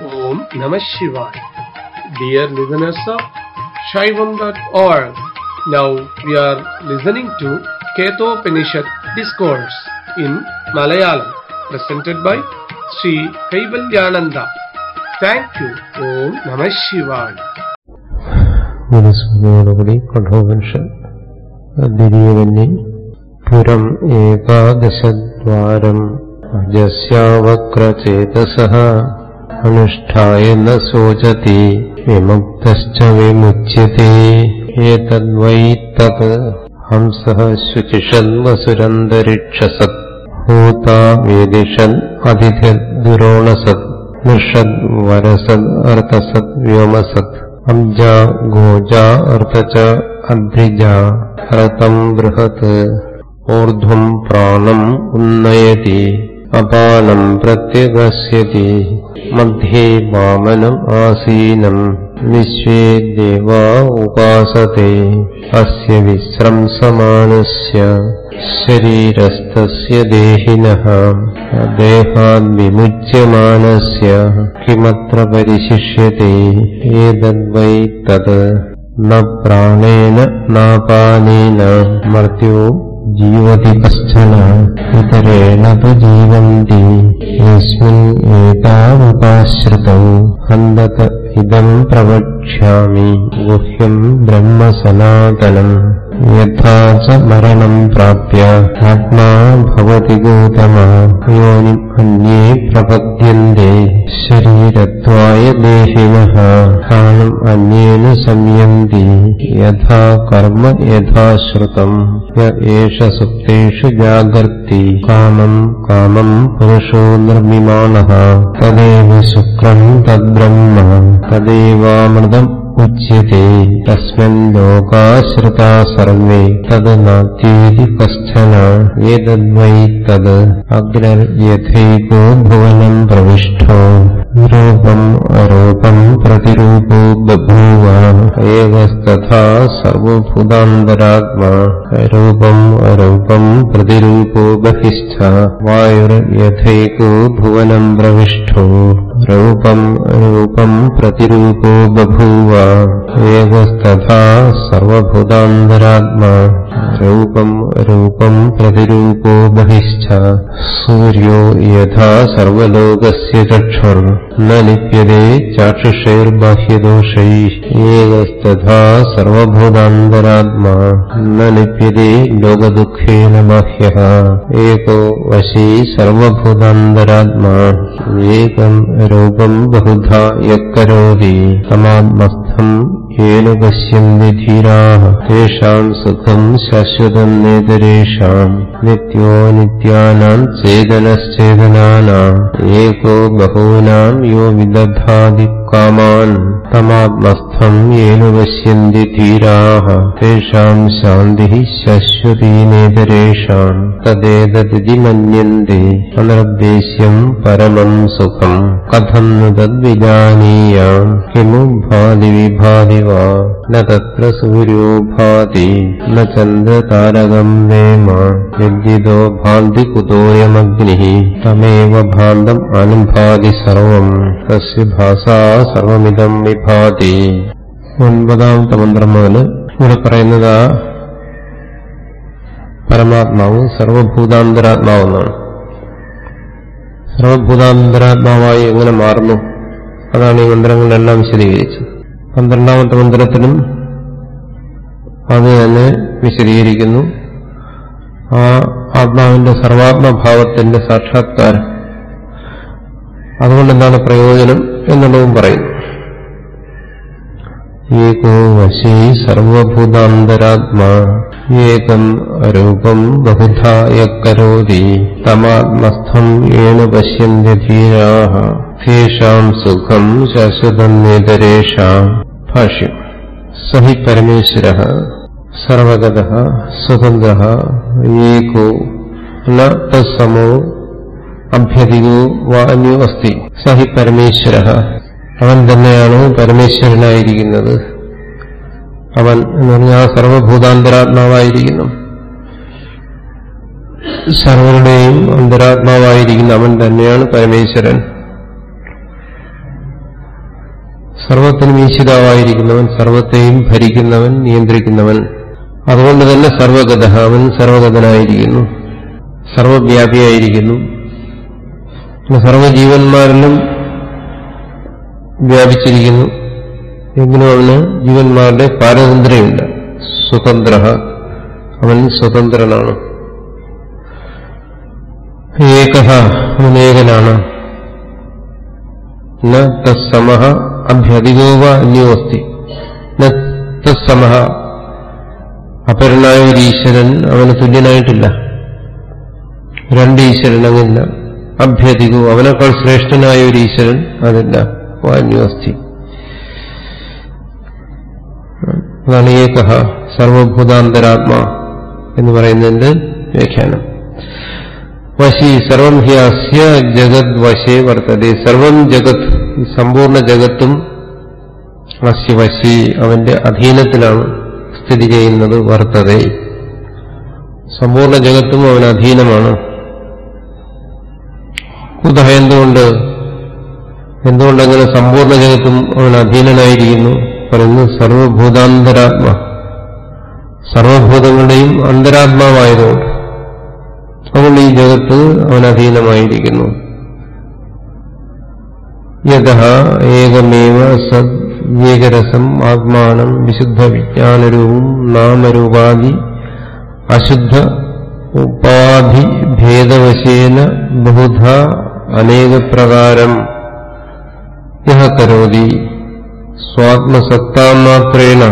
Om Namah Shivaya. Dear listeners of Shaivam.org, now we are listening to Ketopanishad Discourse in Malayalam, presented by Sri Kaivalyananda. Thank you. Om Namah Shivaya. ഗുരുസ്മൃതിയോടുകൂടി Kathopanishad ദ്വിതീയവന്യ പുരം ഏകാദശദ്വാരം അജസ്യാവക്രചേതസ അനുഷ്ഠായ ന ശോചതി വിമുക്തശ്ച വിമുച്യത്തെ ഏതദ്വൈ തത് ഹംസഃ ശുചിഷന്വസുരന്തരിക്ഷസത് ഹൂതാ വേദിഷൻ അതിഥിർദുരോണസത് നിഷദ് വരസദ് അർത്ഥസത് വ്യോമസത് അബ്ജ ഗോജ അർത്ഥച അദ്രിജ ഹരതം ബൃഹത് ഊർധ്വം പ്രാണം ഉന്നയതി അപാനം പ്രത്യഗസ്യതി മധ്യേ വാമനം ആസീനം വിശ്വേ ദേവാ ഉപാസത്തെ അസ്യ വിശ്രംസമാനസ്യ ശരീരസ്ഥസ്യ ദേഹിനഃ ദേഹാദ് വിമുച്യമാനസ്യ കിമത്ര പരിശിഷ്യത്തെ ഏതദ്വൈ തത് ന പ്രാണേന നാപാനേന മർത്യോ ജീവതി കശ്ചന ഇതരേണ തു ജീവന്തി യസ്മിൻ ഏതാവുപാശ്രിതം ഹന്തത ഇതം പ്രവക്ഷ്യാമി ഗുഹ്യം ബ്രഹ്മ സനാതനം യഥാ ച മരണം പ്രാപ്യ ആത്മാ ഭവതി ഗൗതമ യോനിം അന്യേ പ്രപദ്യന്തെ ശരീരത്വായ ദേഹിനഃ കാണം അന്യേന സംയന്തി യഥാ കർമ്മ യഥാ ശ്രുതം യ ഏഷ സുപ്തേഷു ജാഗർത്തി കാമം കാമം പുരുഷോ നിർമ്മിമാണഃ തദേവ ശുക്രം തദ്ബ്രഹ്മ തദേവാമൃതം ഉച്യത്തെ തസ്മിൻ ലോകാശ്രിതാ സർവേ തത് നാത്യേതി കശ്ചന ഏതദ്വൈ തത് അഗ്രയഥൈകോ ഭുവനം പ്രവിഷ്ടോ രൂപം അരൂപം പ്രതിരൂപോ ബഭൂവ ഏകസ്തഥാ സർവഭൂതാന്തരാത്മാ രൂപം അരൂപം പ്രതിരൂപോ ബഹിഷ്ഠ വായുർയഥൈകോ ഭുവനം പ്രവിഷ്ടോ രൂപം രൂപം പ്രതിരൂപോ ബഭൂവ ഏകസ്തഥാ സർവഭൂതാന്തരാത്മാ രൂപം രൂപം പ്രതിരൂപോ ബഹിഷ്ഠ സൂര്യോ യഥാ സർവലോകസ്യ ചക്ഷുർ ന ലിപ്യതേ ചാക്ഷുഷൈർബാഹ്യദോഷൈ ഏകസ്തഥാ സർവഭൂതാന്തരാത്മാ ന ലിപ്യതേ ലോകദുഃഖേന ബാഹ്യഃ ഏകോ വശീ സർവഭൂതാന്തരാത്മാ ഏകം രൂപം ബഹുധാ യക്കരോതി തമാത്മസ്ഥം യേന പശ്യന്തി ധീരാः തേഷാം സുഖം ശാശ്വതം നേതരേഷാം നിത്യോ നിത്യാനാം ചേതനശ്ചേതനാനാം ഏകോ ബഹൂനാം യോ വിദധാതി കാമാൻ തമാത്മസ്ഥം യേന പശ്യന്തി ധീരാः തേഷാം ശാന്തിः ശാശ്വതീ നേതരേഷാം തദേതദിതി മന്യന്തെ അനിർദ്ദേശ്യം പരമം സുഖം കഥം ന തദ്വിജാനീയാം കിമു ഭാതി വിഭാതി വാ ന തത്ര സൂര്യോ ഭാതി ന ചന്ദ്രതാരകം വേമ യദ്യിതോ ഭാന്തി കുതോയമഗ്നിഃ തമേവ ഭാന്തം അനുഭാതി സർവം തസ്യ ഭാസാ സർവമിതം വിഭാതി ഒൻപതാമത്തെ മന്ത്രം മുതൽ ഇവിടെ പറയുന്നത് ആ പരമാത്മാവ് സർവഭൂതാന്തരാത്മാവെന്നാണ് സർവഭൂതാന്തരാത്മാവായി എങ്ങനെ മാറുന്നു അതാണ് ഈ മന്ത്രങ്ങളെല്ലാം വിശദീകരിച്ചത് പന്ത്രണ്ടാമത്തെ മന്ത്രത്തിലും അത് തന്നെ വിശദീകരിക്കുന്നു ആ ആത്മാവിന്റെ സർവാത്മഭാവത്തിന്റെ സാക്ഷാത്കാരം അതുകൊണ്ട് എന്താണ് പ്രയോജനം എന്നുള്ളതും പറയുന്നു ഏകോ വശീ സർവഭൂതാന്തരാത്മാ ഏകം രൂപം ബഹുധായ കരോതി തമാത്മസ്ഥം ഏന പശ്യന്തി ധീരാः തേഷാം സുഖം ശാശ്വതം നേതരേഷാം ഭാഷ്യം സഹി പരമേശ്വര സർവഗത സ്വതന്ത്ര ഏകോ ന തത്സമോ അഭ്യധികോ വാ അന്യോ അസ്തി സഹി പരമേശ്വര അവൻ തന്നെയാണ് പരമേശ്വരനായിരിക്കുന്നത് അവൻ എന്ന് പറഞ്ഞാൽ സർവഭൂതാന്തരാത്മാവായിരിക്കുന്നു സർവരുടെയും അന്തരാത്മാവായിരിക്കുന്ന അവൻ തന്നെയാണ് പരമേശ്വരൻ സർവത്തിനും ഈശ്വരാവായിരിക്കുന്നവൻ സർവത്തെയും ഭരിക്കുന്നവൻ നിയന്ത്രിക്കുന്നവൻ അതുകൊണ്ട് തന്നെ സർവഗത അവൻ സർവഗതനായിരിക്കുന്നു സർവവ്യാപിയായിരിക്കുന്നു പിന്നെ സർവജീവന്മാരിലും വ്യാപിച്ചിരിക്കുന്നു എങ്കിലും അവന് ജീവന്മാരുടെ പാരതന്ത്ര്യമില്ല സ്വതന്ത്ര അവൻ സ്വതന്ത്രനാണ് ഏക അവനേകനാണ് ന തസ്സമഹ അഭ്യധികോവ അന്യോ അസ്തി ന തസ്സമഹ അപരനായ ഒരു ഈശ്വരൻ അവന് തുല്യനായിട്ടില്ല രണ്ട് ഈശ്വരൻ അങ്ങില്ല അഭ്യധികോ അവനേക്കാൾ ശ്രേഷ്ഠനായ ഒരു ഈശ്വരൻ അതില്ല വാന്യോസ്തി അതാണ് ഏക സർവഭൂതാന്തരാത്മ എന്ന് പറയുന്നതിന്റെ വ്യാഖ്യാനം വശി സർവം ഹി അസ്യ ജഗത് വശേ വർത്തതെ സർവം ജഗത് ഈ സമ്പൂർണ്ണ ജഗത്തും അസ്യ വശി അവന്റെ അധീനത്തിലാണ് സ്ഥിതി ചെയ്യുന്നത് വർത്തതെ സമ്പൂർണ്ണ ജഗത്തും അവന് അധീനമാണ് കുതഹ എന്തുകൊണ്ട് എന്തുകൊണ്ടങ്ങനെ സമ്പൂർണ്ണ ജഗത്തും അവൻ അധീനനായിരിക്കുന്നു പറയുന്നു സർവഭൂതാന്തരാത്മ സർവഭൂതങ്ങളുടെയും അന്തരാത്മാവായതുകൊണ്ട് അതുകൊണ്ട് ഈ ജഗത്ത് അവൻ അധീനമായിരിക്കുന്നു യഥ ഏകമേവ സദ് ഏകരസം ആത്മാനം വിശുദ്ധ വിജ്ഞാനരൂപം നാമരൂപാദി അശുദ്ധ ഉപാധി ഭേദവശേന ബഹുധ അനേകപ്രകാരം യഹ കരോതി സ്വാത്മസത്താമാത്രേണ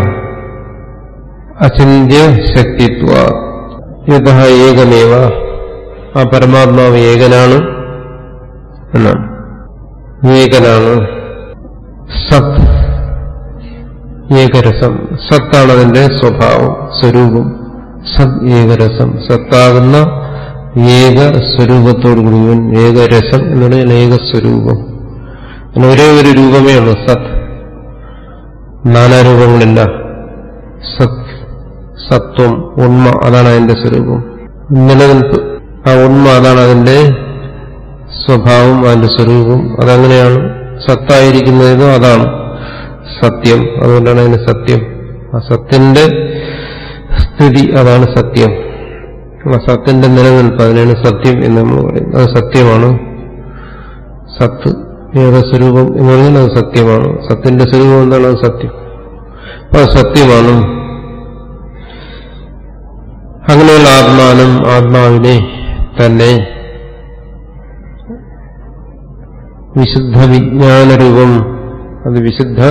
അചിന്യ ശക്തിത്വ യഥ ഏകമേവ ആ പരമാത്മാവ് ഏകനാണ് എന്നാണ് ഏകനാണ് സത് ഏകരസം സത്താണ് അതിന്റെ സ്വഭാവം സ്വരൂപം സത് ഏകരസം സത്താകുന്ന ഏക സ്വരൂപത്തോടു കൂടിയവൻ ഏകരസം എന്ന് പറഞ്ഞാൽ ഏകസ്വരൂപം അങ്ങനെ ഒരേ ഒരു രൂപമേ ഉള്ളൂ സത് നാനാരൂപങ്ങളില്ല സത് സത്വം ഉണ്മ അതാണ് അതിന്റെ സ്വരൂപം നിലനിൽപ്പ് ആ ഉണ്മ അതാണ് അതിന്റെ സ്വഭാവം അതിന്റെ സ്വരൂപം അതങ്ങനെയാണ് സത്തായിരിക്കുന്നതോ അതാണ് സത്യം അതുകൊണ്ടാണ് അതിന് സത്യം ആ സത്യന്റെ സ്ഥിതി അതാണ് സത്യം ആ സത്യന്റെ നിലനിൽപ്പ് അതിനാണ് സത്യം എന്ന് നമ്മൾ പറയുന്നത് അത് സത്യമാണ് സത്ത് ഏകസ്വരൂപം എന്ന് പറഞ്ഞാൽ അത് സത്യമാണ് സത്യന്റെ സ്വരൂപം എന്താണ് അത് സത്യം അപ്പൊ അത് സത്യമാണ് അങ്ങനെയുള്ള ആത്മാനം ആത്മാവിനെ തന്നെ വിശുദ്ധ വിജ്ഞാനരൂപം അത് വിശുദ്ധ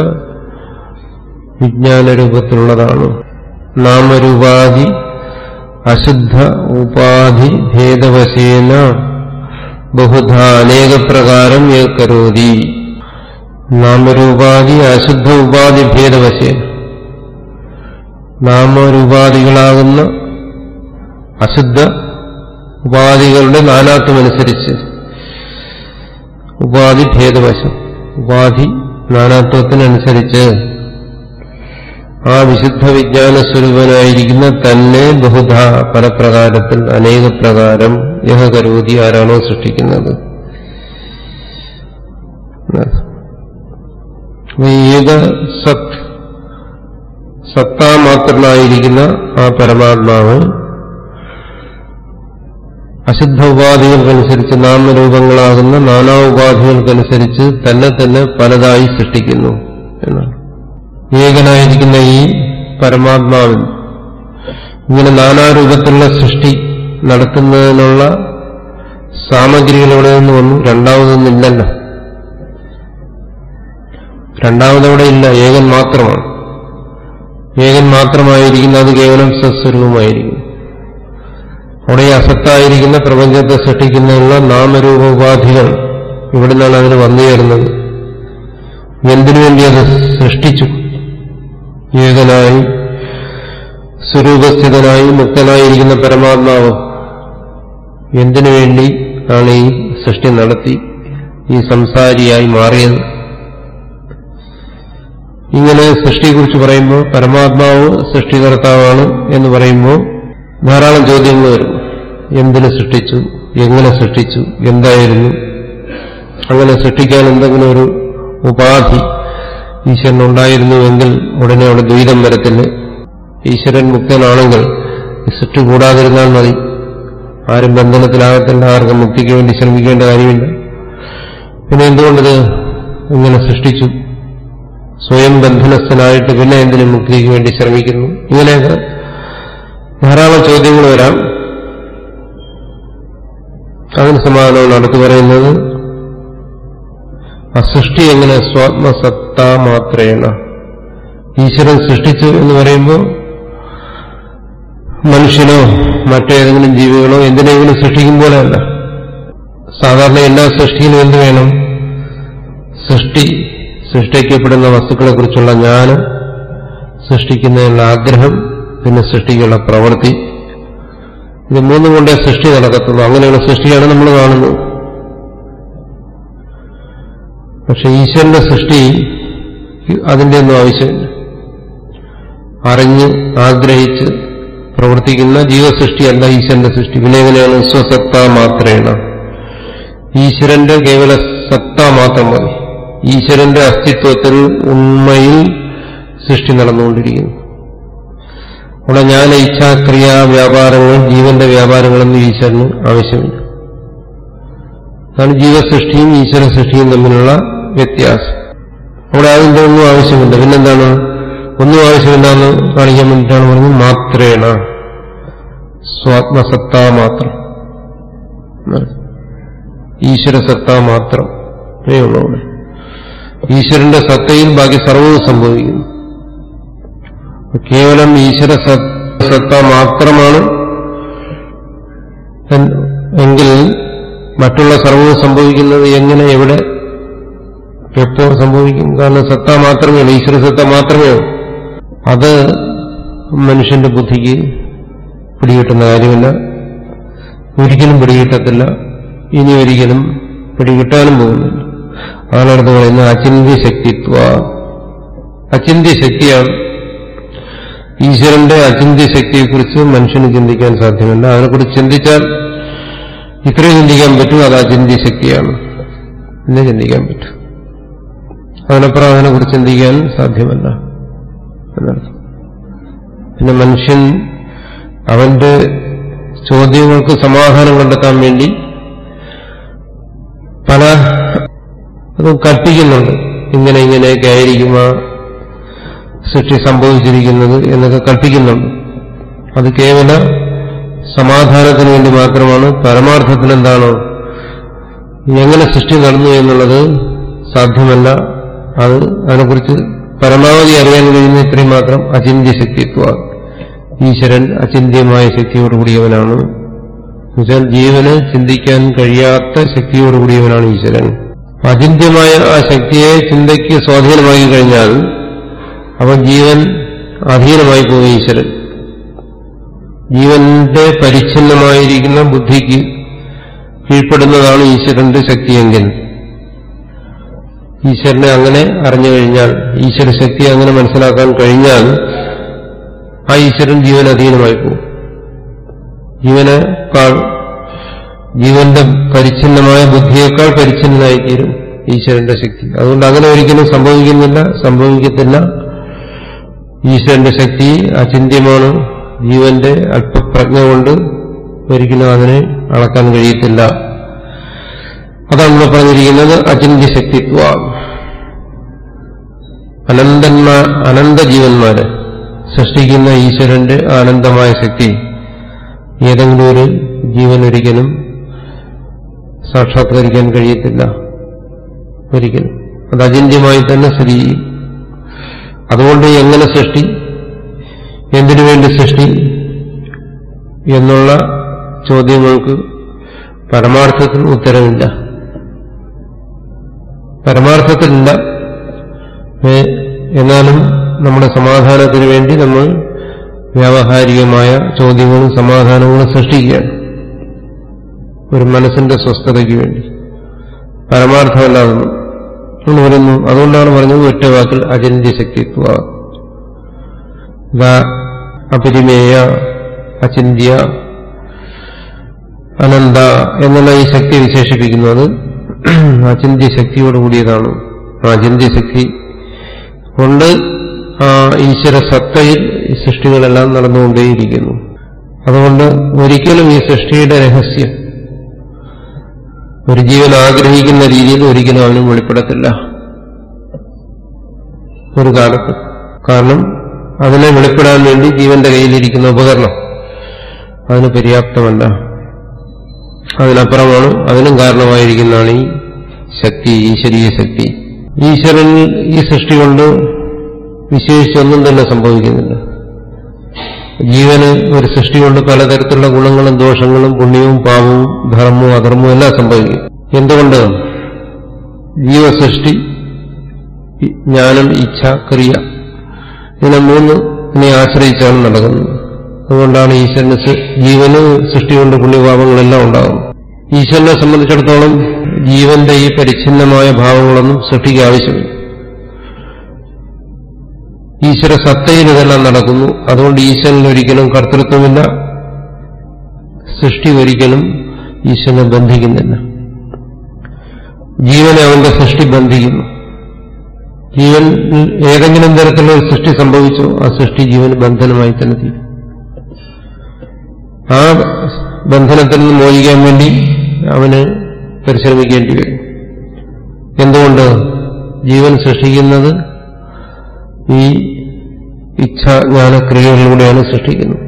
വിജ്ഞാനരൂപത്തിലുള്ളതാണ് നാമരൂപാധി അശുദ്ധ ഉപാധി ഭേദവശേന ബഹുധ അനേക പ്രകാരം ഏർക്കരോതി നാമരൂപാധി അശുദ്ധ ഉപാധി ഭേദവശേന നാമരൂപാധികളാകുന്ന അശുദ്ധ ഉപാധികളുടെ നാനാത്വമനുസരിച്ച് ഉപാധി ഭേദവശം ഉപാധി നാനാത്വത്തിനനുസരിച്ച് ആ വിശുദ്ധ വിജ്ഞാന സ്വരൂപനായിരിക്കുന്ന തന്നെ ബഹുധ പലപ്രകാരത്തിൽ അനേക പ്രകാരം യഹ കരോതി ആരാണോ സൃഷ്ടിക്കുന്നത് ഏക സത് സത്താമാത്രനായിരിക്കുന്ന ആ പരമാത്മാവ് അശുദ്ധ ഉപാധികൾക്കനുസരിച്ച് നാമരൂപങ്ങളാകുന്ന നാനാ ഉപാധികൾക്കനുസരിച്ച് തന്നെ തന്നെ പലതായി സൃഷ്ടിക്കുന്നു എന്നാണ് ഏകനായിരിക്കുന്ന ഈ പരമാത്മാവിൽ ഇങ്ങനെ നാനാരൂപത്തിലുള്ള സൃഷ്ടി നടത്തുന്നതിനുള്ള സാമഗ്രികൾ ഇവിടെ നിന്ന് വന്നു രണ്ടാമതൊന്നില്ലല്ലോ രണ്ടാമതവിടെ ഇല്ല ഏകൻ മാത്രമാണ് ഏകൻ മാത്രമായിരിക്കുന്ന അത് കേവലം സസ്വരൂപമായിരിക്കും അവിടെ ഈ അസത്തായിരിക്കുന്ന പ്രപഞ്ചത്തെ സൃഷ്ടിക്കുന്നതിനുള്ള നാമരൂപോപാധികൾ ഇവിടെ നിന്നാണ് അതിന് വന്നു ചേരുന്നത് എന്തിനു വേണ്ടി അത് സൃഷ്ടിച്ചു ഏകനായി സ്വരൂപസ്ഥിതനായി മുക്തനായിരിക്കുന്ന പരമാത്മാവ് എന്തിനു വേണ്ടി ആണ് ഈ സൃഷ്ടി നടത്തി ഈ സംസാരിയായി മാറിയത് ഇങ്ങനെ സൃഷ്ടിയെക്കുറിച്ച് പറയുമ്പോൾ പരമാത്മാവ് സൃഷ്ടികർത്താവാണ് എന്ന് പറയുമ്പോൾ ധാരാളം ചോദ്യങ്ങൾ വരും എന്തിന് സൃഷ്ടിച്ചു എങ്ങനെ സൃഷ്ടിച്ചു എന്തായിരുന്നു അങ്ങനെ സൃഷ്ടിക്കാൻ എന്തെങ്കിലും ഒരു ഉപാധി ഈശ്വരൻ ഉണ്ടായിരുന്നുവെങ്കിൽ ഉടനെ അവിടെ ദ്വൈതം വരത്തില്ല ഈശ്വരൻ മുക്തനാണെങ്കിൽ ഈ സൃഷ്ടി കൂടാതിരുന്നാൽ മതി ആരും ബന്ധനത്തിലാകത്തില്ല ആർക്കും മുക്തിക്ക് വേണ്ടി ശ്രമിക്കേണ്ട കാര്യമില്ല പിന്നെ എന്തുകൊണ്ടിത് ഇങ്ങനെ സൃഷ്ടിച്ചു സ്വയം ബന്ധനസ്ഥനായിട്ട് പിന്നെ എന്തിനു മുക്തിക്ക് വേണ്ടി ശ്രമിക്കുന്നു ഇങ്ങനെയൊക്കെ ധാരാളം ചോദ്യങ്ങൾ വരാം അതിന് സമാധാനമാണ് അടുത്ത് പറയുന്നത് ആ സൃഷ്ടി എങ്ങനെ സ്വാത്മസത്ത മാത്രേണ ഈശ്വരൻ സൃഷ്ടിച്ചു എന്ന് പറയുമ്പോൾ മനുഷ്യനോ മറ്റേതെങ്കിലും ജീവികളോ എന്തിനെങ്കിലും സൃഷ്ടിക്കും പോലെയല്ല സാധാരണ എല്ലാ സൃഷ്ടിയിലും എന്ത് വേണം സൃഷ്ടി സൃഷ്ടിക്കപ്പെടുന്ന വസ്തുക്കളെ കുറിച്ചുള്ള ജ്ഞാനം സൃഷ്ടിക്കുന്നതിനുള്ള ആഗ്രഹം പിന്നെ സൃഷ്ടിക്കുള്ള പ്രവൃത്തി ഇത് മൂന്നും കൊണ്ടേ സൃഷ്ടി നടക്കത്തുള്ളൂ അങ്ങനെയുള്ള സൃഷ്ടിയാണ് നമ്മൾ കാണുന്നത് പക്ഷെ ഈശ്വരന്റെ സൃഷ്ടി അതിന്റെ ഒന്നും ആവശ്യമില്ല അറിഞ്ഞ് ആഗ്രഹിച്ച് പ്രവർത്തിക്കുന്ന ജീവസൃഷ്ടിയല്ല ഈശ്വരന്റെ സൃഷ്ടി പിന്നെ എങ്ങനെയാണ് സ്വസത്ത മാത്രേണ ഈശ്വരന്റെ കേവല സത്ത മാത്രം മതി ഈശ്വരന്റെ അസ്തിത്വത്തിൽ ഉണ്മയിൽ സൃഷ്ടി നടന്നുകൊണ്ടിരിക്കുന്നു അവിടെ ഞാൻ ഇച്ഛാക്രിയ വ്യാപാരങ്ങൾ ജീവന്റെ വ്യാപാരങ്ങളൊന്നും ഈശ്വരന് ആവശ്യമില്ല അതാണ് ജീവസൃഷ്ടിയും ഈശ്വര സൃഷ്ടിയും തമ്മിലുള്ള വ്യത്യാസം അവിടെ അതിന്റെ ഒന്നും ആവശ്യമില്ല പിന്നെന്താണ് ഒന്നും ആവശ്യമില്ലെന്ന് കാണിക്കാൻ വേണ്ടിയിട്ടാണ് പറഞ്ഞത് മാത്രേണ സ്വാത്മസത്ത മാത്രം ഈശ്വരസത്ത മാത്രം ഉള്ളൂ അവിടെ ഈശ്വരന്റെ സത്തയിൽ ബാക്കി സർവവും സംഭവിക്കുന്നു കേവലം ഈശ്വര സത്ത മാത്രമാണ് എങ്കിൽ മറ്റുള്ള സർവവും സംഭവിക്കുന്നത് എങ്ങനെ എവിടെ എപ്പോൾ സംഭവിക്കും കാരണം സത്ത മാത്രമേ ഉള്ളൂ ഈശ്വര സത്ത മാത്രമേ ഉള്ളൂ അത് മനുഷ്യന്റെ ബുദ്ധിക്ക് പിടികിട്ടുന്ന കാര്യമില്ല ഒരിക്കലും പിടികിട്ടത്തില്ല ഇനി ഒരിക്കലും പിടികിട്ടാനും പോകുന്നില്ല അതാണ് അടുത്ത് പറയുന്നത് അചിന്ത്യ ശക്തിത്വ അചിന്ത്യ ശക്തിയാണ് ഈശ്വരന്റെ അചിന്ത്യ ശക്തിയെക്കുറിച്ച് മനുഷ്യന് ചിന്തിക്കാൻ സാധ്യമല്ല അതിനെക്കുറിച്ച് ചിന്തിച്ചാൽ ഇത്രയും ചിന്തിക്കാൻ പറ്റും അത് അചിന്ത്യ ശക്തിയാണ് എന്നെ ചിന്തിക്കാൻ പറ്റും അതിനപ്പുറം അതിനെക്കുറിച്ച് ചിന്തിക്കാൻ സാധ്യമല്ല എന്നർത്ഥം പിന്നെ മനുഷ്യൻ അവന്റെ ചോദ്യങ്ങൾക്ക് സമാധാനം കണ്ടെത്താൻ വേണ്ടി പല അതും കൽപ്പിക്കുന്നുണ്ട് ഇങ്ങനെ ഇങ്ങനെയൊക്കെ ആയിരിക്കും ആ സൃഷ്ടി സംഭവിച്ചിരിക്കുന്നത് എന്നൊക്കെ കൽപ്പിക്കുന്നുണ്ട് അത് കേവല സമാധാനത്തിന് വേണ്ടി മാത്രമാണ് പരമാർത്ഥത്തിൽ എന്താണോ എങ്ങനെ സൃഷ്ടി നടന്നു എന്നുള്ളത് സാധ്യമല്ല അത് അതിനെക്കുറിച്ച് പരമാവധി അറിയാൻ കഴിയുന്ന ഇത്രയും മാത്രം അചിന്ത്യ ശക്തിത്വ ഈശ്വരൻ അചിന്ത്യമായ ശക്തിയോടുകൂടിയവനാണ് എന്നുവെച്ചാൽ ജീവന് ചിന്തിക്കാൻ കഴിയാത്ത ശക്തിയോടുകൂടിയവനാണ് ഈശ്വരൻ അചിന്ത്യമായ ആ ശക്തിയെ ചിന്തയ്ക്ക് സ്വാധീനമാക്കി കഴിഞ്ഞാൽ അവൻ ജീവൻ അധീനമായി പോകും ഈശ്വരൻ ജീവന്റെ പരിച്ഛിന്നമായിരിക്കുന്ന ബുദ്ധിക്ക് കീഴ്പ്പെടുന്നതാണ് ഈശ്വരന്റെ ശക്തിയെങ്കിൽ ഈശ്വരനെ അങ്ങനെ അറിഞ്ഞു കഴിഞ്ഞാൽ ഈശ്വര ശക്തി അങ്ങനെ മനസ്സിലാക്കാൻ കഴിഞ്ഞാൽ ആ ഈശ്വരൻ ജീവൻ അധീനമായി പോകും ജീവനേക്കാൾ ജീവന്റെ പരിച്ഛിന്നമായ ബുദ്ധിയേക്കാൾ പരിച്ഛിന്നനായിത്തീരും ഈശ്വരന്റെ ശക്തി അതുകൊണ്ട് അങ്ങനെ ഒരിക്കലും സംഭവിക്കുന്നില്ല സംഭവിക്കത്തില്ല ഈശ്വരന്റെ ശക്തി അചിന്യമാണ് ജീവന്റെ അല്പപ്രജ്ഞ കൊണ്ട് ഒരിക്കലും അതിനെ അളക്കാൻ കഴിയത്തില്ല അതാണ് നമ്മൾ പറഞ്ഞിരിക്കുന്നത് അചിന്യ ശക്തിത്വ അനന്തന്മാർ അനന്ത ജീവന്മാരെ സൃഷ്ടിക്കുന്ന ഈശ്വരന്റെ ആനന്ദമായ ശക്തി ഏതെങ്കിലും ഒരു ജീവൻ ഒരിക്കലും സാക്ഷാത്കരിക്കാൻ കഴിയത്തില്ല ഒരിക്കലും അത് അചിന്യമായി തന്നെ സ്ഥിതി ചെയ്യും അതുകൊണ്ട് എങ്ങനെ സൃഷ്ടി എന്തിനു വേണ്ടി സൃഷ്ടി എന്നുള്ള ചോദ്യങ്ങൾക്ക് പരമാർത്ഥത്തിൽ ഉത്തരവില്ല പരമാർത്ഥത്തിലില്ല എന്നാലും നമ്മുടെ സമാധാനത്തിന് വേണ്ടി നമ്മൾ വ്യാവഹാരികമായ ചോദ്യങ്ങളും സമാധാനങ്ങളും സൃഷ്ടിക്കുകയാണ് ഒരു മനസ്സിന്റെ സ്വസ്ഥതയ്ക്ക് വേണ്ടി പരമാർത്ഥമല്ലാതെ എന്ന് പറയുന്നു അതുകൊണ്ടാണ് പറഞ്ഞത് ഒറ്റ വാക്കിൽ അചിന്ത്യ ശക്തിത്വ അപരിമേയ അചിന്ത്യ അനന്ത എന്നുള്ള ഈ ശക്തി വിശേഷിപ്പിക്കുന്നത് അചിന്ത്യ ശക്തിയോട് കൂടിയതാണ് ആ അചിന്ത്യ ശക്തി കൊണ്ട് ആ ഈശ്വര സത്തയിൽ ഈ സൃഷ്ടികളെല്ലാം നടന്നുകൊണ്ടേയിരിക്കുന്നു അതുകൊണ്ട് ഒരിക്കലും ഈ സൃഷ്ടിയുടെ രഹസ്യം ഒരു ജീവൻ ആഗ്രഹിക്കുന്ന രീതിയിൽ ഒരിക്കലും അവനും വെളിപ്പെടത്തില്ല ഒരു കാലത്ത് കാരണം അതിനെ വെളിപ്പെടാൻ വേണ്ടി ജീവന്റെ കയ്യിലിരിക്കുന്ന ഉപകരണം അതിന് പര്യാപ്തമല്ല അതിനപ്പുറമാണ് അതിനും കാരണമായിരിക്കുന്നതാണ് ഈ ശക്തി ഈശ്വരീയ ശക്തി ഈശ്വരൻ ഈ സൃഷ്ടി കൊണ്ട് വിശേഷിച്ചൊന്നും തന്നെ സംഭവിക്കുന്നില്ല ജീവന് ഒരു സൃഷ്ടി കൊണ്ട് പലതരത്തിലുള്ള ഗുണങ്ങളും ദോഷങ്ങളും പുണ്യവും പാപവും ധർമ്മവും അധർമ്മവും എല്ലാം സംഭവിക്കും എന്തുകൊണ്ട് ജീവസൃഷ്ടി ജ്ഞാനം ഇച്ഛ ക്രിയ ഇതിനെ മൂന്നിനെ ആശ്രയിച്ചാണ് നടക്കുന്നത് അതുകൊണ്ടാണ് ഈശ്വരന് ജീവന് സൃഷ്ടി കൊണ്ട് പുണ്യപാപങ്ങളെല്ലാം ഉണ്ടാകുന്നത് ഈശ്വരനെ സംബന്ധിച്ചിടത്തോളം ജീവന്റെ ഈ പരിച്ഛിന്നമായ ഭാവങ്ങളൊന്നും സൃഷ്ടിക്ക് ആവശ്യമില്ല ഈശ്വര സത്തയിൽ ഇതെല്ലാം നടക്കുന്നു അതുകൊണ്ട് ഈശ്വരന് ഒരിക്കലും കർത്തൃത്വമില്ല സൃഷ്ടി ഒരിക്കലും ഈശ്വരനെ ബന്ധിക്കുന്നില്ല ജീവനെ അവന്റെ സൃഷ്ടി ബന്ധിക്കുന്നു ജീവൻ ഏതെങ്കിലും തരത്തിലുള്ള ഒരു സൃഷ്ടി സംഭവിച്ചോ ആ സൃഷ്ടി ജീവന് ബന്ധനമായി തന്നെ തീരും ആ ബന്ധനത്തിൽ നിന്ന് മോചിക്കാൻ വേണ്ടി അവന് പരിശ്രമിക്കേണ്ടി വരും എന്തുകൊണ്ട് ജീവൻ സൃഷ്ടിക്കുന്നത് ഈ ഇച്ഛാജ്ഞാനക്രിയകളിലൂടെയാണ് സൃഷ്ടിക്കുന്നത്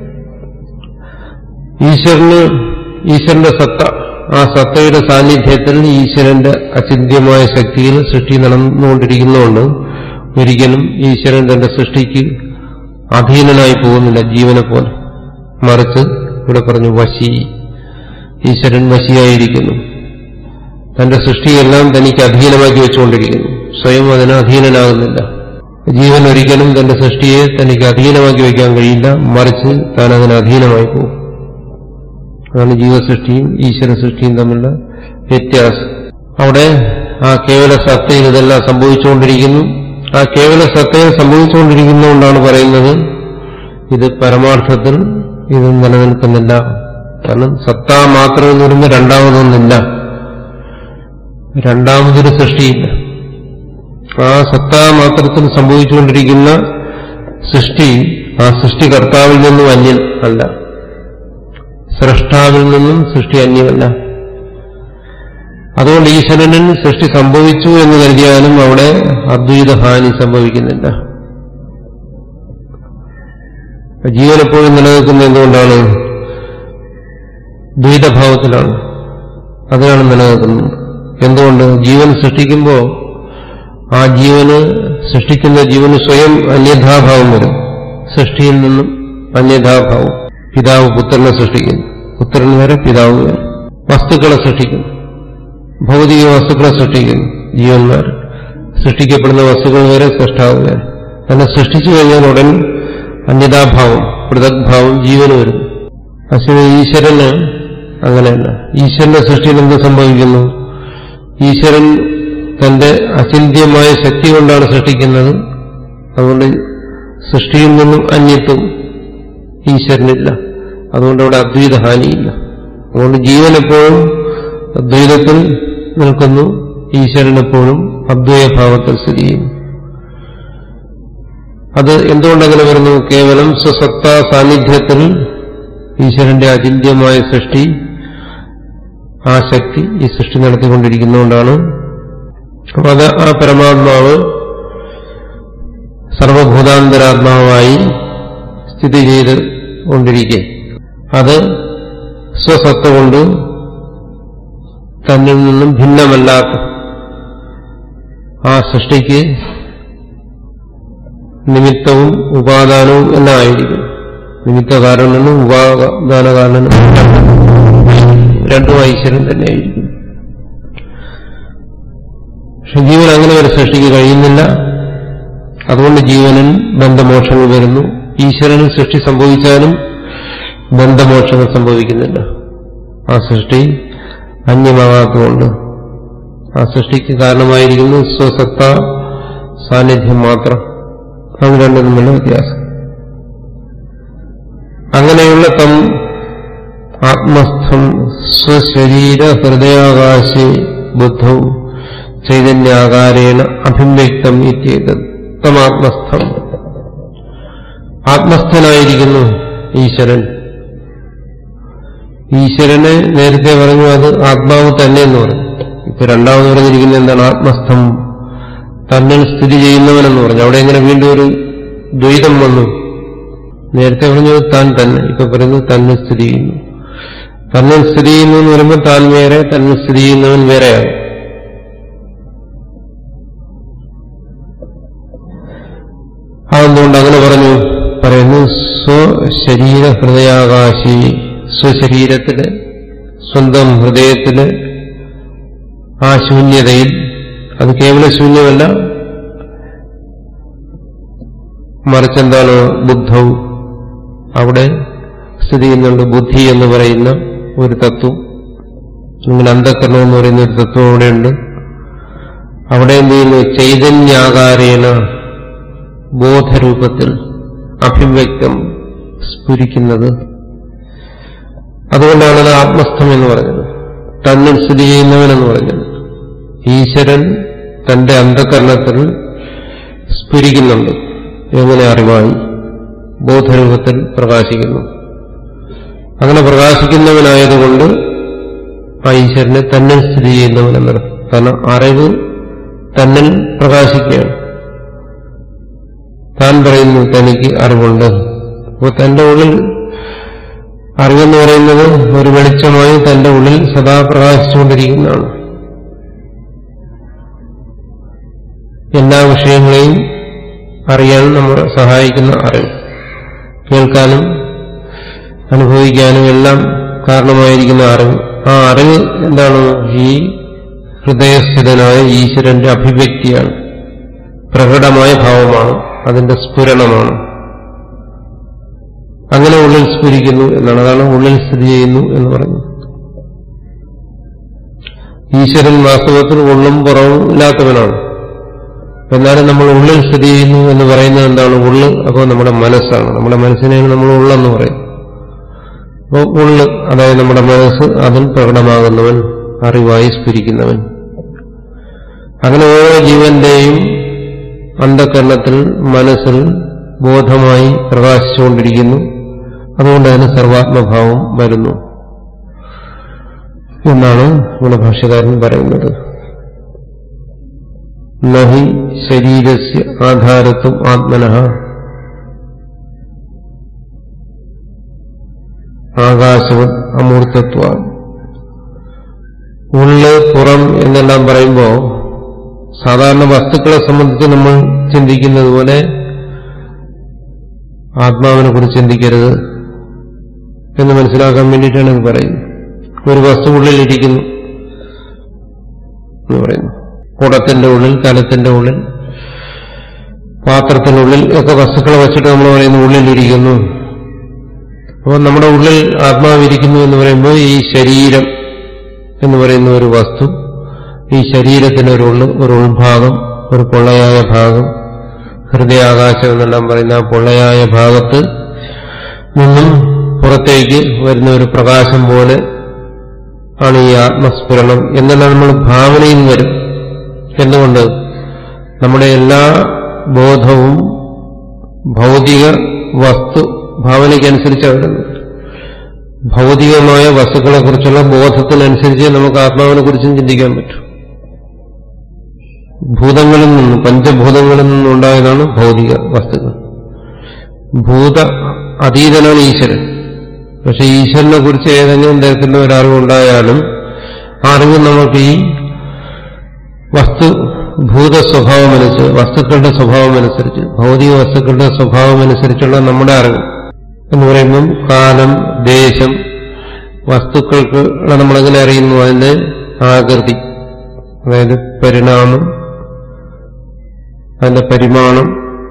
ഈശ്വരന് ഈശ്വരന്റെ സത്ത ആ സത്തയുടെ സാന്നിധ്യത്തിൽ ഈശ്വരന്റെ അചിന്ത്യമായ ശക്തിയിൽ സൃഷ്ടി നടന്നുകൊണ്ടിരിക്കുന്നതുകൊണ്ട് ഒരിക്കലും ഈശ്വരൻ തന്റെ സൃഷ്ടിക്ക് അധീനനായി പോകുന്നില്ല ജീവനെ പോലെ മറിച്ച് ഇവിടെ പറഞ്ഞു വശി ഈശ്വരൻ വശിയായിരിക്കുന്നു തന്റെ സൃഷ്ടിയെല്ലാം തനിക്ക് അധീനമാക്കി വെച്ചുകൊണ്ടിരിക്കുന്നു സ്വയം അതിന് അധീനനാകുന്നില്ല ജീവൻ ഒരിക്കലും തന്റെ സൃഷ്ടിയെ തനിക്ക് അധീനമാക്കി വയ്ക്കാൻ കഴിയില്ല മറിച്ച് താൻ അതിന് അധീനമായി പോകും അതാണ് ജീവസൃഷ്ടിയും ഈശ്വര സൃഷ്ടിയും തമ്മിലുള്ള വ്യത്യാസം അവിടെ ആ കേവല സത്തയിൽ ഇതെല്ലാം സംഭവിച്ചുകൊണ്ടിരിക്കുന്നു ആ കേവല സത്തയിൽ സംഭവിച്ചുകൊണ്ടിരിക്കുന്നതുകൊണ്ടാണ് പറയുന്നത് ഇത് പരമാർത്ഥത്തിൽ ഇത് നിലനിൽക്കുന്നില്ല കാരണം സത്ത മാത്രം എന്ന് പറയുമ്പോൾ രണ്ടാമതൊന്നില്ല രണ്ടാമതൊരു സൃഷ്ടിയില്ല ആ സത്താ മാത്രത്തിൽ സംഭവിച്ചുകൊണ്ടിരിക്കുന്ന സൃഷ്ടി ആ സൃഷ്ടികർത്താവിൽ നിന്നും അന്യൻ അല്ല സൃഷ്ടാവിൽ നിന്നും സൃഷ്ടി അന്യമല്ല അതുകൊണ്ട് ഈശ്വരനിൽ സൃഷ്ടി സംഭവിച്ചു എന്ന് കരുതിയാലും അവിടെ അദ്വൈത ഹാനി സംഭവിക്കുന്നില്ല ജീവനെപ്പോഴും നിലനിൽക്കുന്നത് എന്തുകൊണ്ടാണ് ദ്വൈതഭാവത്തിലാണ് അതിനാണ് നിലനിൽക്കുന്നത് എന്തുകൊണ്ട് ജീവൻ സൃഷ്ടിക്കുമ്പോൾ ആ ജീവന് സൃഷ്ടിക്കുന്ന ജീവന് സ്വയം അന്യഥാഭാവം വരും സൃഷ്ടിയിൽ നിന്നും അന്യഥാഭാവം പിതാവ് പുത്രനെ സൃഷ്ടിക്കുന്നു പുത്രൻ വരെ പിതാവ് വരെ വസ്തുക്കളെ സൃഷ്ടിക്കുന്നു ഭൗതിക വസ്തുക്കളെ സൃഷ്ടിക്കുന്നു ജീവന്മാർ സൃഷ്ടിക്കപ്പെടുന്ന വസ്തുക്കൾ വരെ സൃഷ്ടാവ് വരെ തന്നെ സൃഷ്ടിച്ചു കഴിഞ്ഞാൽ ഉടൻ അന്യതാഭാവം പൃഥക്ഭാവം ജീവന് വരുന്നു പക്ഷേ ഈശ്വരന് അങ്ങനെയല്ല ഈശ്വരന്റെ സൃഷ്ടിയിൽ എന്ത് സംഭവിക്കുന്നു ഈശ്വരൻ തന്റെ അചിന്ത്യമായ ശക്തി കൊണ്ടാണ് സൃഷ്ടിക്കുന്നത് അതുകൊണ്ട് സൃഷ്ടിയിൽ നിന്നും അന്യത്വം ഈശ്വരനില്ല അതുകൊണ്ട് അവിടെ അദ്വൈത ഹാനിയില്ല അതുകൊണ്ട് ജീവൻ എപ്പോഴും അദ്വൈതത്തിൽ നിൽക്കുന്നു ഈശ്വരൻ എപ്പോഴും അദ്വൈതഭാവത്തിൽ സ്ഥിതി ചെയ്യുന്നു അത് എന്തുകൊണ്ടങ്ങനെ വരുന്നു കേവലം സ്വസത്ത സാന്നിധ്യത്തിൽ ഈശ്വരന്റെ അചിന്ത്യമായ സൃഷ്ടി ആ ശക്തി ഈ സൃഷ്ടി നടത്തിക്കൊണ്ടിരിക്കുന്നതുകൊണ്ടാണ് അപ്പൊ അത് ആ പരമാത്മാവ് സർവഭൂതാന്തരാത്മാവായി സ്ഥിതി ചെയ്ത് കൊണ്ടിരിക്കെ അത് സ്വസത്ത കൊണ്ട് തന്നിൽ നിന്നും ഭിന്നമല്ലാത്ത ആ സൃഷ്ടിക്ക് നിമിത്തവും ഉപാദാനവും എല്ലാം ആയിരിക്കും നിമിത്ത കാരണനും ഉപാദാന കാരണനും രണ്ടും ഈശ്വരൻ തന്നെയായിരിക്കും പക്ഷെ ജീവൻ അങ്ങനെ ഒരു സൃഷ്ടിക്ക് കഴിയുന്നില്ല അതുകൊണ്ട് ജീവനിൽ ബന്ധമോക്ഷങ്ങൾ വരുന്നു ഈശ്വരന് സൃഷ്ടി സംഭവിച്ചാലും ബന്ധമോക്ഷങ്ങൾ സംഭവിക്കുന്നില്ല ആ സൃഷ്ടി അന്യമാകാത്തതുകൊണ്ട് ആ സൃഷ്ടിക്ക് കാരണമായിരിക്കുന്നു സ്വസത്ത സാന്നിധ്യം മാത്രം അത് രണ്ടും തമ്മിലുള്ള വ്യത്യാസം അങ്ങനെയുള്ള തം ആത്മസ്ഥം സ്വശരീര ഹൃദയാകാശേ ബുദ്ധവും ചൈതന്യാകാരേണ അഭിവ്യക്തം ഇത്യേതത് സുപ്തമാത്മസ്ഥം ആത്മസ്ഥനായിരിക്കുന്നു ഈശ്വരൻ ഈശ്വരനെ നേരത്തെ പറഞ്ഞു അത് ആത്മാവ് തന്നെ എന്ന് പറഞ്ഞു ഇപ്പൊ രണ്ടാമത് പറഞ്ഞിരിക്കുന്നത് എന്താണ് ആത്മസ്ഥം തന്നിൽ സ്ഥിതി ചെയ്യുന്നവനെന്ന് പറഞ്ഞു അവിടെ എങ്ങനെ വീണ്ടും ഒരു ദ്വൈതം വന്നു നേരത്തെ പറഞ്ഞത് താൻ തന്നെ ഇപ്പൊ പറയുന്നത് തന്നിൽ സ്ഥിതി ചെയ്യുന്നു തന്നിൽ സ്ഥിതി ചെയ്യുന്നു എന്ന് പറയുമ്പോൾ താൻ വേറെ തന്നിൽ സ്ഥിതി ചെയ്യുന്നവൻ വേറെയാണ് അതെന്തുകൊണ്ട് അങ്ങനെ പറഞ്ഞു പറയുന്നു സ്വശരീര ഹൃദയാകാശി സ്വശരീരത്തില് സ്വന്തം ഹൃദയത്തില് ആ ശൂന്യതയിൽ അത് കേവല ശൂന്യമല്ല മറിച്ചെന്താണ് ബുദ്ധവും അവിടെ സ്ഥിതി ചെയ്യുന്നുണ്ട് ബുദ്ധി എന്ന് പറയുന്ന ഒരു തത്വം അല്ലെങ്കിൽ അന്ധക്കരണം എന്ന് പറയുന്ന ഒരു തത്വം അവിടെയുണ്ട് അവിടെ എന്ത് ചെയ്യുന്നു ചൈതന്യാകാരേണ ബോധരൂപത്തിൽ അഭിവ്യക്തം സ്ഫുരിക്കുന്നത് അതുകൊണ്ടാണ് അത് ആത്മസ്ഥം എന്ന് പറഞ്ഞത് തന്നിൽ സ്ഥിതി ചെയ്യുന്നവനെന്ന് പറഞ്ഞത് ഈശ്വരൻ തന്റെ അന്ധകരണത്തിൽ സ്ഫുരിക്കുന്നുണ്ട് എങ്ങനെ അറിവായി ബോധരൂപത്തിൽ പ്രകാശിക്കുന്നു അങ്ങനെ പ്രകാശിക്കുന്നവനായതുകൊണ്ട് ആ ഈശ്വരനെ തന്നിൽ സ്ഥിതി ചെയ്യുന്നവനെന്നത് കാരണം അറിവ് തന്നിൽ പ്രകാശിക്കുകയാണ് താൻ പറയുന്നു തനിക്ക് അറിവുണ്ട് അപ്പോൾ തന്റെ ഉള്ളിൽ അറിവെന്ന് പറയുന്നത് ഒരു വെളിച്ചമായി തന്റെ ഉള്ളിൽ സദാ പ്രകാശിച്ചുകൊണ്ടിരിക്കുന്നതാണ് എല്ലാ വിഷയങ്ങളെയും അറിയാൻ നമ്മളെ സഹായിക്കുന്ന അറിവ് കേൾക്കാനും അനുഭവിക്കാനും എല്ലാം കാരണമായിരിക്കുന്ന അറിവ് ആ അറിവ് എന്താണ് ഈ ഹൃദയസ്ഥിതനായ ഈശ്വരന്റെ അഭിവ്യക്തിയാണ് പ്രകടമായ ഭാവമാണ് അതിന്റെ സ്ഫുരണമാണ് അങ്ങനെ ഉള്ളിൽ സ്ഫുരിക്കുന്നു എന്നാണ് അതാണ് ഉള്ളിൽ സ്ഥിതി ചെയ്യുന്നു എന്ന് പറഞ്ഞു ഈശ്വരൻ വാസ്തവത്തിൽ ഉള്ളും പുറവും ഇല്ലാത്തവനാണ് എന്നാലും നമ്മൾ ഉള്ളിൽ സ്ഥിതി ചെയ്യുന്നു എന്ന് പറയുന്നത് എന്താണ് ഉള്ള് അപ്പോൾ നമ്മുടെ മനസ്സാണ് നമ്മുടെ മനസ്സിനെയാണ് നമ്മൾ ഉള്ളെന്ന് പറയും അപ്പോൾ ഉള്ള് അതായത് നമ്മുടെ മനസ്സ് അതിൽ പ്രകടമാകുന്നവൻ അറിവായി സ്ഫുരിക്കുന്നവൻ അങ്ങനെ ഓരോ ജീവന്റെയും അന്ധകരണത്തിൽ മനസ്സിൽ ബോധമായി പ്രകാശിച്ചുകൊണ്ടിരിക്കുന്നു അതുകൊണ്ട് അതിന് സർവാത്മഭാവം വരുന്നു എന്നാണ് നമ്മുടെ ഭാഷ്യകാരൻ പറയുന്നത് നഹി ശരീരസ്യ ആധാരത്വം ആത്മന ആകാശവത് അമൂർത്തത്വ ഉള്ള് പുറം എന്നെല്ലാം പറയുമ്പോൾ സാധാരണ വസ്തുക്കളെ സംബന്ധിച്ച് നമ്മൾ ചിന്തിക്കുന്നത് പോലെ ആത്മാവിനെ കുറിച്ച് ചിന്തിക്കരുത് എന്ന് മനസ്സിലാക്കാൻ വേണ്ടിയിട്ടാണ് ഇത് പറയുന്നത് ഒരു വസ്തു ഉള്ളിലിരിക്കുന്നു എന്ന് പറയുന്നു കുടത്തിന്റെ ഉള്ളിൽ കലത്തിന്റെ ഉള്ളിൽ പാത്രത്തിനുള്ളിൽ ഒക്കെ വസ്തുക്കളെ വെച്ചിട്ട് നമ്മൾ പറയുന്നു ഉള്ളിലിരിക്കുന്നു അപ്പോൾ നമ്മുടെ ഉള്ളിൽ ആത്മാവിരിക്കുന്നു എന്ന് പറയുമ്പോൾ ഈ ശരീരം എന്ന് പറയുന്ന ഒരു വസ്തു ഈ ശരീരത്തിന് ഒരു ഉള്ളു ഒരു ഉൾഭാഗം ഒരു പൊള്ളയായ ഭാഗം ഹൃദയാകാശം എന്നെല്ലാം പറയുന്ന ആ പൊള്ളയായ ഭാഗത്ത് നിന്നും പുറത്തേക്ക് വരുന്ന ഒരു പ്രകാശം പോലെ ആണ് ഈ ആത്മസ്ഫുരണം എന്നെല്ലാം നമ്മൾ ഭാവനയിൽ വരും എന്തുകൊണ്ട് നമ്മുടെ എല്ലാ ബോധവും ഭൗതിക വസ്തു ഭാവനയ്ക്കനുസരിച്ചാണ് വരുന്നത് ഭൗതികമായ വസ്തുക്കളെക്കുറിച്ചുള്ള ബോധത്തിനനുസരിച്ച് നമുക്ക് ആത്മാവിനെ കുറിച്ചും ചിന്തിക്കാൻ പറ്റും ഭൂതങ്ങളിൽ നിന്നും പഞ്ചഭൂതങ്ങളിൽ നിന്നുണ്ടായതാണ് ഭൗതിക വസ്തുക്കൾ ഭൂത അതീതനാണ് ഈശ്വരൻ പക്ഷെ ഈശ്വരനെ കുറിച്ച് ഏതെങ്കിലും തരത്തിലുള്ള ഒരു അറിവുണ്ടായാലും ആ അറിവ് നമുക്ക് ഈ വസ്തു ഭൂത സ്വഭാവമനുസരിച്ച് വസ്തുക്കളുടെ സ്വഭാവമനുസരിച്ച് ഭൗതിക വസ്തുക്കളുടെ സ്വഭാവമനുസരിച്ചുള്ള നമ്മുടെ അറിവ് എന്ന് പറയുമ്പം കാലം ദേശം വസ്തുക്കൾക്ക് നമ്മളെങ്ങനെ അറിയുന്നു അതിന്റെ ആകൃതി അതായത് പരിണാമം അതിന്റെ പരിമാണം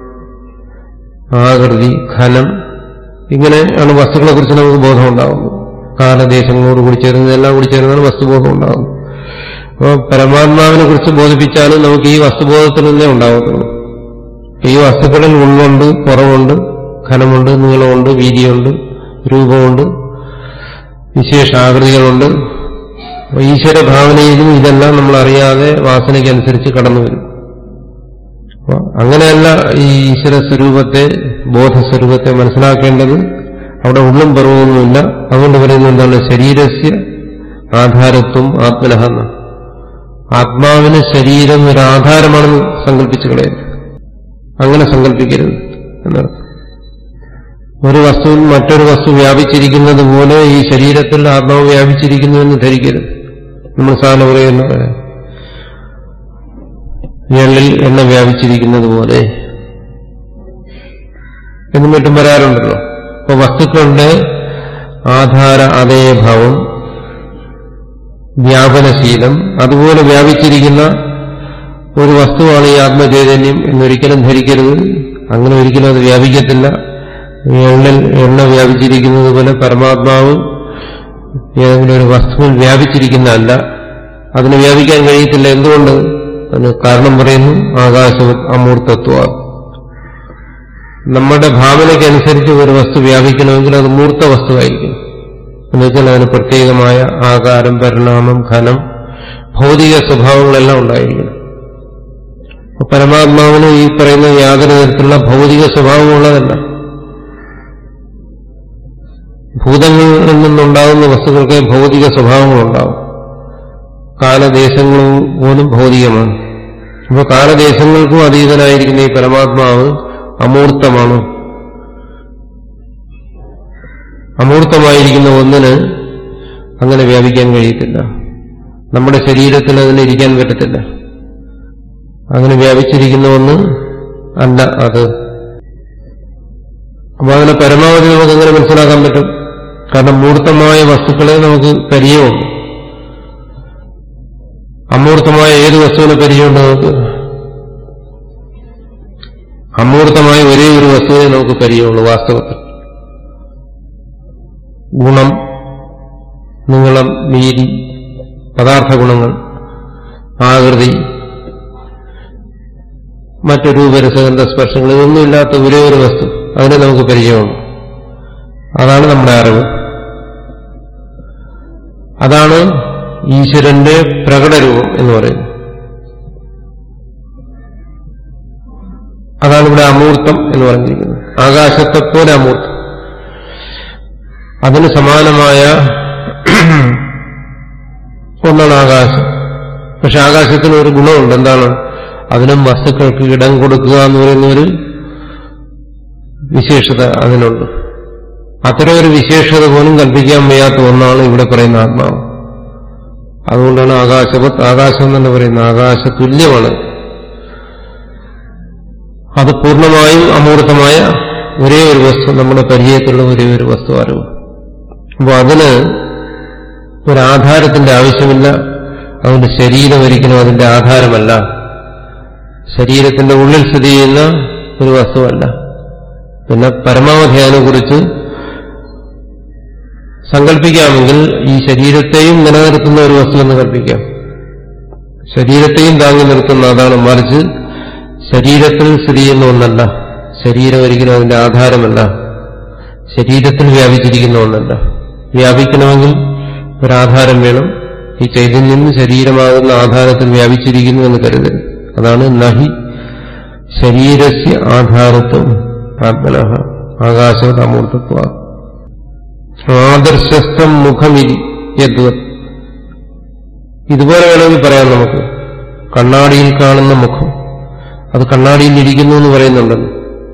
ആകൃതി ഘനം ഇങ്ങനെയാണ് വസ്തുക്കളെ കുറിച്ച് നമുക്ക് ബോധം ഉണ്ടാകുന്നത് കാലദേശങ്ങളോട് കൂടി ചേർന്ന് എല്ലാം കൂടി ചേർന്നാണ് വസ്തുബോധം ഉണ്ടാകുന്നത് അപ്പോൾ പരമാത്മാവിനെ കുറിച്ച് ബോധിപ്പിച്ചാലും നമുക്ക് ഈ വസ്തുബോധത്തിൽ നിന്നേ ഉണ്ടാകത്തുള്ളൂ ഈ വസ്തുക്കളിൽ ഉള്ളുണ്ട് പുറമുണ്ട് ഘനമുണ്ട് നീളമുണ്ട് വീതിയുണ്ട് രൂപമുണ്ട് വിശേഷാകൃതികളുണ്ട് ഈശ്വര ഭാവനയിലും ഇതെല്ലാം നമ്മൾ അറിയാതെ വാസനയ്ക്കനുസരിച്ച് കടന്നു വരും അപ്പൊ അങ്ങനെയല്ല ഈ ഈശ്വര സ്വരൂപത്തെ ബോധസ്വരൂപത്തെ മനസ്സിലാക്കേണ്ടത് അവിടെ ഉള്ളും പർവ്വമൊന്നുമില്ല അതുകൊണ്ട് പറയുന്നത് എന്താണ് ശരീരസ്യ ആധാരത്വം ആത്മനഹ എന്ന് ആത്മാവിന് ശരീരം ഒരു ആധാരമാണെന്ന് സങ്കല്പിച്ചു കളയരുത് അങ്ങനെ സങ്കല്പിക്കരുത് എന്നർത്ഥം ഒരു വസ്തുവിൽ മറ്റൊരു വസ്തു വ്യാപിച്ചിരിക്കുന്നത് പോലെ ഈ ശരീരത്തിൽ ആത്മാവ് വ്യാപിച്ചിരിക്കുന്നുവെന്ന് ധരിക്കരുത് നമ്മൾ സാധനം പറയുന്ന പോലെ എള്ളിൽ എണ്ണ വ്യാപിച്ചിരിക്കുന്നത് പോലെ എന്നും മറ്റും വരാറുണ്ടല്ലോ അപ്പൊ വസ്തുക്കളുടെ ആധാര അതേഭാവം വ്യാപനശീലം അതുപോലെ വ്യാപിച്ചിരിക്കുന്ന ഒരു വസ്തുവാണ് ഈ ആത്മചൈതന്യം എന്നൊരിക്കലും ധരിക്കരുത് അങ്ങനെ ഒരിക്കലും അത് വ്യാപിക്കത്തില്ല എണ്ണിൽ എണ്ണ വ്യാപിച്ചിരിക്കുന്നത് പോലെ പരമാത്മാവ് ഏതെങ്കിലും ഒരു വസ്തുവിൽ വ്യാപിച്ചിരിക്കുന്നതല്ല അതിന് വ്യാപിക്കാൻ കഴിയത്തില്ല എന്തുകൊണ്ട് അതിന് കാരണം പറയുന്നു ആകാശവും അമൂർത്തത്വ നമ്മുടെ ഭാവനയ്ക്കനുസരിച്ച് ഒരു വസ്തു വ്യാപിക്കണമെങ്കിൽ അത് മൂർത്ത വസ്തുവായിരിക്കും എന്നുവെച്ചാൽ അതിന് പ്രത്യേകമായ ആകാരം പരിണാമം ഘനം ഭൗതിക സ്വഭാവങ്ങളെല്ലാം ഉണ്ടായിരിക്കണം അപ്പൊ പരമാത്മാവിന് ഈ പറയുന്ന യാതൊരു തരത്തിലുള്ള ഭൗതിക സ്വഭാവമുള്ളതല്ല ഭൂതങ്ങളിൽ നിന്നുണ്ടാകുന്ന വസ്തുക്കൾക്ക് ഭൗതിക സ്വഭാവങ്ങളുണ്ടാവും കാലദേശങ്ങളും പോലും ഭൗതികമാണ് അപ്പോൾ കാലദേശങ്ങൾക്കും അതീതനായിരിക്കുന്ന ഈ പരമാത്മാവ് അമൂർത്തമാണ് അമൂർത്തമായിരിക്കുന്ന ഒന്നിന് അങ്ങനെ വ്യാപിക്കാൻ കഴിയത്തില്ല നമ്മുടെ ശരീരത്തിൽ അതിന് ഇരിക്കാൻ പറ്റത്തില്ല അങ്ങനെ വ്യാപിച്ചിരിക്കുന്ന ഒന്ന് അല്ല അത് അപ്പൊ അതിനെ പരമാവധി നമുക്ക് എങ്ങനെ മനസ്സിലാക്കാൻ പറ്റും കാരണം മൂർത്തമായ വസ്തുക്കളെ നമുക്ക് പരിചയമുണ്ട് അമൂർത്തമായ ഏത് വസ്തുവിനെ പരിചയമുണ്ട് നമുക്ക് അമൂർത്തമായ ഒരേ ഒരു വസ്തുവിനെ നമുക്ക് പരിചയമുള്ളൂ വാസ്തവത്തിൽ ഗുണം നീളം വീതി പദാർത്ഥ ഗുണങ്ങൾ ആകൃതി മറ്റു രൂപരസഗന്ധ സ്പർശങ്ങൾ ഇതൊന്നുമില്ലാത്ത ഒരേ ഒരു വസ്തു അതിനെ നമുക്ക് പരിചയമുണ്ട് അതാണ് നമ്മുടെ അറിവ് അതാണ് ഈശ്വരന്റെ പ്രകടരൂപം എന്ന് പറയുന്നത് അതാണ് ഇവിടെ അമൂർത്തം എന്ന് പറഞ്ഞിരിക്കുന്നത് ആകാശത്തെപ്പോലെ അമൂർത്തം അതിന് സമാനമായ ഒന്നാണ് ആകാശം പക്ഷെ ആകാശത്തിന് ഒരു ഗുണമുണ്ട് എന്താണ് അതിനും വസ്തുക്കൾക്ക് ഇടം കൊടുക്കുക എന്ന് പറയുന്ന ഒരു വിശേഷത അതിനുണ്ട് അത്തരം ഒരു വിശേഷത പോലും കൽപ്പിക്കാൻ വയ്യാത്ത ഒന്നാണ് ഇവിടെ പറയുന്ന ആത്മാവ് അതുകൊണ്ടാണ് ആകാശവത് ആകാശം എന്ന് പറയുന്ന ആകാശ തുല്യമാണ് അത് പൂർണ്ണമായും അമൂർത്തമായ ഒരേ ഒരു വസ്തു നമ്മുടെ പരിചയത്തിലുള്ള ഒരേ ഒരു വസ്തു അറിവ് അപ്പോൾ അതിന് ഒരാധാരത്തിന്റെ ആവശ്യമില്ല അതുകൊണ്ട് ശരീരം ഒരിക്കലും അതിന്റെ ആധാരമല്ല ശരീരത്തിന്റെ ഉള്ളിൽ സ്ഥിതി ചെയ്യുന്ന ഒരു വസ്തുവല്ല പിന്നെ പരമാവധി അതിനെക്കുറിച്ച് സങ്കല്പിക്കാമെങ്കിൽ ഈ ശരീരത്തെയും നിലനിർത്തുന്ന ഒരു വസ്തു എന്ന് കൽപ്പിക്കാം ശരീരത്തെയും താങ്ങി നിർത്തുന്ന അതാണ് മറിച്ച് ശരീരത്തിൽ സ്ഥിതി ചെയ്യുന്ന ഒന്നല്ല ശരീരം ഒരിക്കലും അതിന്റെ ആധാരമല്ല ശരീരത്തിൽ വ്യാപിച്ചിരിക്കുന്ന ഒന്നല്ല വ്യാപിക്കണമെങ്കിൽ ഒരാധാരം വേണം ഈ ചൈതന്യം ശരീരമാകുന്ന ആധാരത്തിൽ വ്യാപിച്ചിരിക്കുന്നു എന്ന് കരുതരുത് അതാണ് നഹി ശരീരസ്യ ആധാരത്വം ആത്മനഹ ആകാശവത് അമൂർത്തത്വ ആദർശസ്ഥം മുഖമിരി യദ്വത് ഇതുപോലെ വേണമെങ്കിൽ പറയാം നമുക്ക് കണ്ണാടിയിൽ കാണുന്ന മുഖം അത് കണ്ണാടിയിൽ ഇരിക്കുന്നു എന്ന് പറയുന്നുണ്ടല്ലോ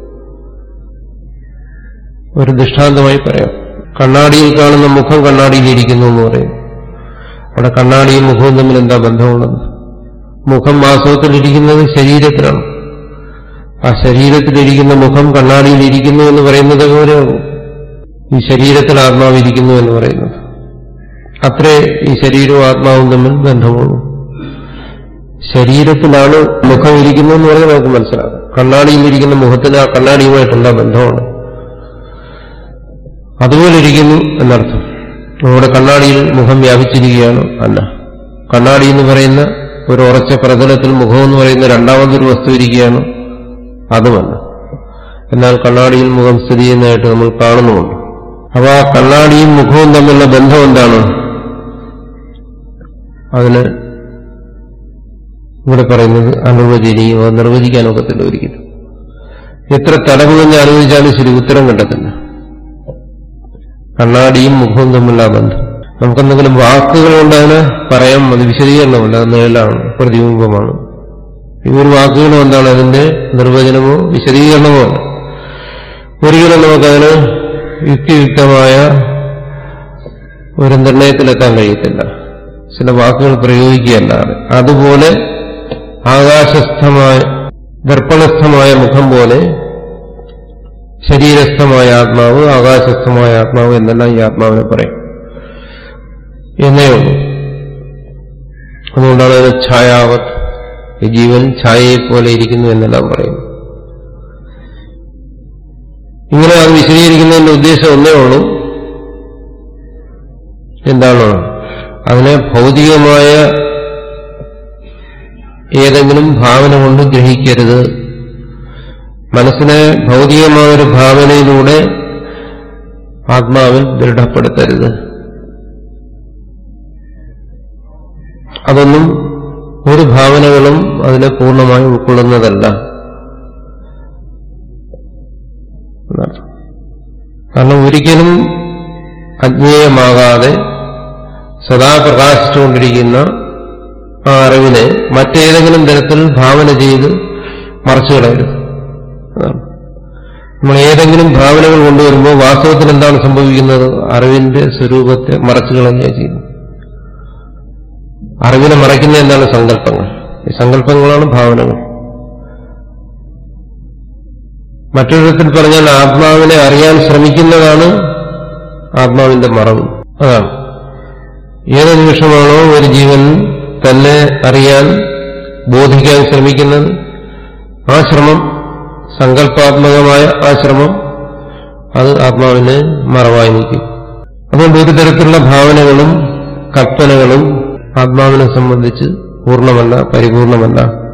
ഒരു ദൃഷ്ടാന്തമായി പറയാം കണ്ണാടിയിൽ കാണുന്ന മുഖം കണ്ണാടിയിൽ ഇരിക്കുന്നു എന്ന് പറയും അവിടെ കണ്ണാടിയും മുഖവും തമ്മിൽ എന്താ ബന്ധമുള്ളത് മുഖം വാസ്തവത്തിലിരിക്കുന്നത് ശരീരത്തിലാണ് ആ ശരീരത്തിലിരിക്കുന്ന മുഖം കണ്ണാടിയിൽ ഇരിക്കുന്നു എന്ന് പറയുന്നത് പോലെയുള്ളൂ ഈ ശരീരത്തിൽ ആത്മാവ് ഇരിക്കുന്നു എന്ന് പറയുന്നത് അത്രേ ഈ ശരീരവും ആത്മാവും തമ്മിൽ ബന്ധമുള്ളൂ ശരീരത്തിലാണ് മുഖം ഇരിക്കുന്നു എന്ന് പറഞ്ഞാൽ നമുക്ക് മനസ്സിലാക്കാം കണ്ണാടിയിൽ ഇരിക്കുന്ന മുഖത്തിന് ആ കണ്ണാടിയുമായിട്ടുള്ള ബന്ധമാണ് അതുപോലെ ഇരിക്കുന്നു എന്നർത്ഥം നമ്മുടെ കണ്ണാടിയിൽ മുഖം വ്യാപിച്ചിരിക്കുകയാണ് അല്ല കണ്ണാടി എന്ന് പറയുന്ന ഒരു ഉറച്ച പ്രതലത്തിൽ മുഖം എന്ന് പറയുന്ന രണ്ടാമതൊരു വസ്തു ഇരിക്കുകയാണ് അതുമല്ല എന്നാൽ കണ്ണാടിയിൽ മുഖം സ്ഥിതി ചെയ്യുന്നതായിട്ട് നമ്മൾ കാണുന്നുമുണ്ട് അപ്പൊ ആ കണ്ണാടിയും മുഖവും തമ്മിലുള്ള ബന്ധം എന്താണ് അതിന് ഇവിടെ പറയുന്നത് അനിർവചനീയോ നിർവചിക്കാനൊക്കത്തില്ല ഒരിക്കലും എത്ര തലമുകഞ്ഞ് ആലോചിച്ചാലും ശരി ഉത്തരം കണ്ടെത്തില്ല കണ്ണാടിയും മുഖവും തമ്മിലുള്ള ആ ബന്ധം നമുക്കെന്തെങ്കിലും വാക്കുകൾ കൊണ്ട് അതിനെ പറയാം അത് വിശദീകരണമല്ല അത് നിഴലാണ് പ്രതിബിംബമാണ് ഈ ഒരു വാക്കുകളും എന്താണ് അതിന്റെ നിർവചനമോ വിശദീകരണമോ അല്ല ഒരിക്കലും നമുക്കതിന് യുക്തിയുക്തമായ ഒരു നിർണയത്തിലെത്താൻ കഴിയത്തില്ല ചില വാക്കുകൾ പ്രയോഗിക്കുകയല്ലാതെ അതുപോലെ ആകാശസ്ഥമായ ദർപ്പണസ്ഥമായ മുഖം പോലെ ശരീരസ്ഥമായ ആത്മാവ് ആകാശസ്ഥമായ ആത്മാവ് എന്നെല്ലാം ഈ ആത്മാവിനെ പറയും എന്നേ ഉള്ളൂ അതുകൊണ്ടാണ് അതിന് ഛായാവത് ഈ ജീവൻ ഛായയെ പോലെ ഇരിക്കുന്നു എന്നെല്ലാം പറയുന്നു ഇങ്ങനെ അത് വിശദീകരിക്കുന്നതിന്റെ ഉദ്ദേശം ഒന്നേ ഉള്ളൂ എന്താണ് അതിനെ ഭൗതികമായ ഏതെങ്കിലും ഭാവന കൊണ്ട് ഗ്രഹിക്കരുത് മനസ്സിനെ ഭൗതികമായ ഒരു ഭാവനയിലൂടെ ആത്മാവിൽ ദൃഢപ്പെടുത്തരുത് അതൊന്നും ഒരു ഭാവനകളും അതിനെ പൂർണ്ണമായി ഉൾക്കൊള്ളുന്നതല്ല എന്നർത്ഥം. കാരണം ഒരിക്കലും അജ്ഞേയമാകാതെ സദാ പ്രകാശിച്ചുകൊണ്ടിരിക്കുന്ന ആ അറിവിനെ മറ്റേതെങ്കിലും തരത്തിൽ ഭാവന ചെയ്ത് മറച്ചു കളയരുത് അതാണ് നമ്മൾ ഏതെങ്കിലും ഭാവനകൾ കൊണ്ടുവരുമ്പോൾ വാസ്തവത്തിൽ എന്താണ് സംഭവിക്കുന്നത് അറിവിന്റെ സ്വരൂപത്തെ മറച്ചു കളയുക ചെയ്യുന്നു അറിവിനെ മറയ്ക്കുന്ന എന്താണ് സങ്കല്പങ്ങൾ ഈ സങ്കല്പങ്ങളാണ് ഭാവനകൾ മറ്റൊരു വിധത്തിൽ പറഞ്ഞാൽ ആത്മാവിനെ അറിയാൻ ശ്രമിക്കുന്നതാണ് ആത്മാവിന്റെ മറവ് അതാണ് ഏത് നിമിഷമാണോ ഒരു ജീവൻ തന്നെ അറിയാൻ ബോധിക്കാൻ ശ്രമിക്കുന്നത് ആ ശ്രമം സങ്കല്പാത്മകമായ ആ ശ്രമം അത് ആത്മാവിനെ മറവായി നിൽക്കും അതുകൊണ്ട് ഒരു തരത്തിലുള്ള ഭാവനകളും കൽപ്പനകളും ആത്മാവിനെ സംബന്ധിച്ച് പൂർണ്ണമല്ല പരിപൂർണമല്ല